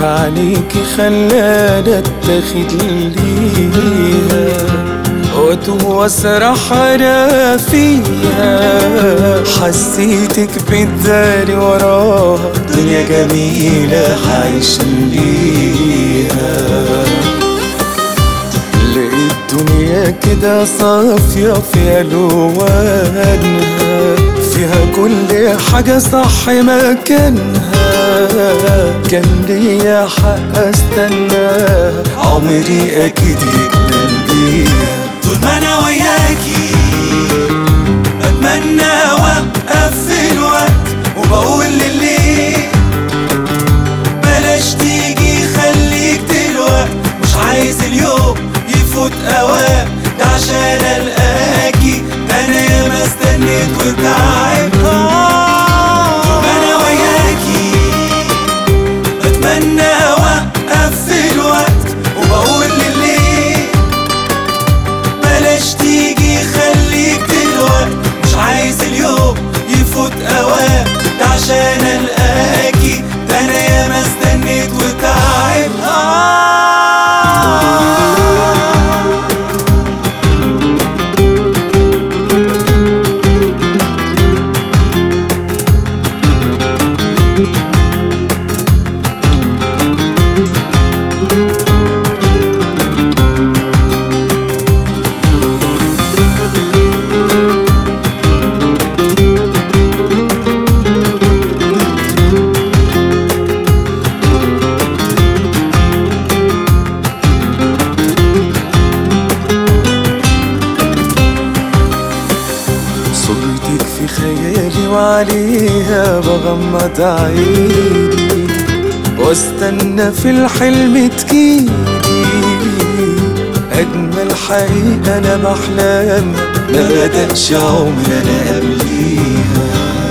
في عينيكي خلاني اتاخد ليها واتوه واسرح انا فيها حسيتك بتداري وراها دنيا جميلة عايشة ليها لقيت دنيا كده صافية فيها ألوانها فيها كل حاجة صح مكانها كان ليا حق استناها عمري أكيد يكمل بيها طول ما انا وياكي بتمنى اوقف في الوقت وبقول للي بلاش تيجي خليك دلوقت مش عايز اليوم يفوت اوام ده عشان القاكي ده انا ياما استنيت وتعبت طول ما انا وياكي بتمنى اوقف في الوقت وبقول للي بلاش تيجي خليك دلوقت مش عايز اليوم يفوت اوام ده عشان القاكي ده انا ياما استنيت وتعبت آه صورتك في خيالي وعليها بغمض عيني واستنى في الحلم تجيلي أجمل حقيقة أنا بحلم ما بدأش عمري أنا قبليها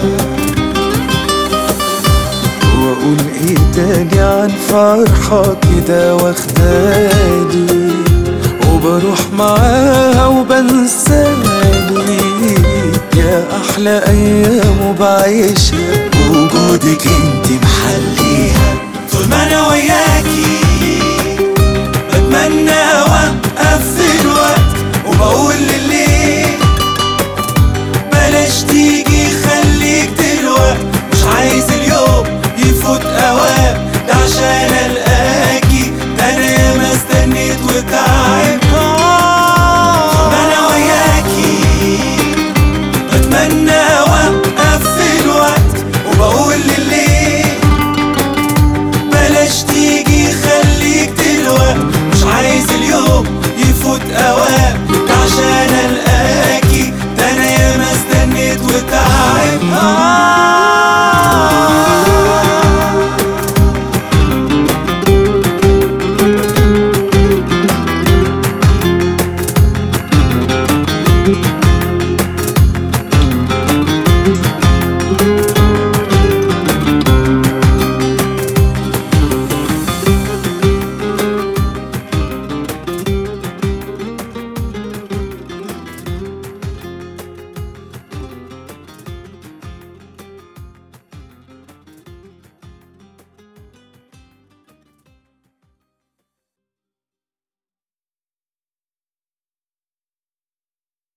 وأقول إيه تاني عن فرحة كده واخداني وبروح معاها وبنساني يا أحلى أيام وبعيشها وجودك انت محليها طول ما انا وياكي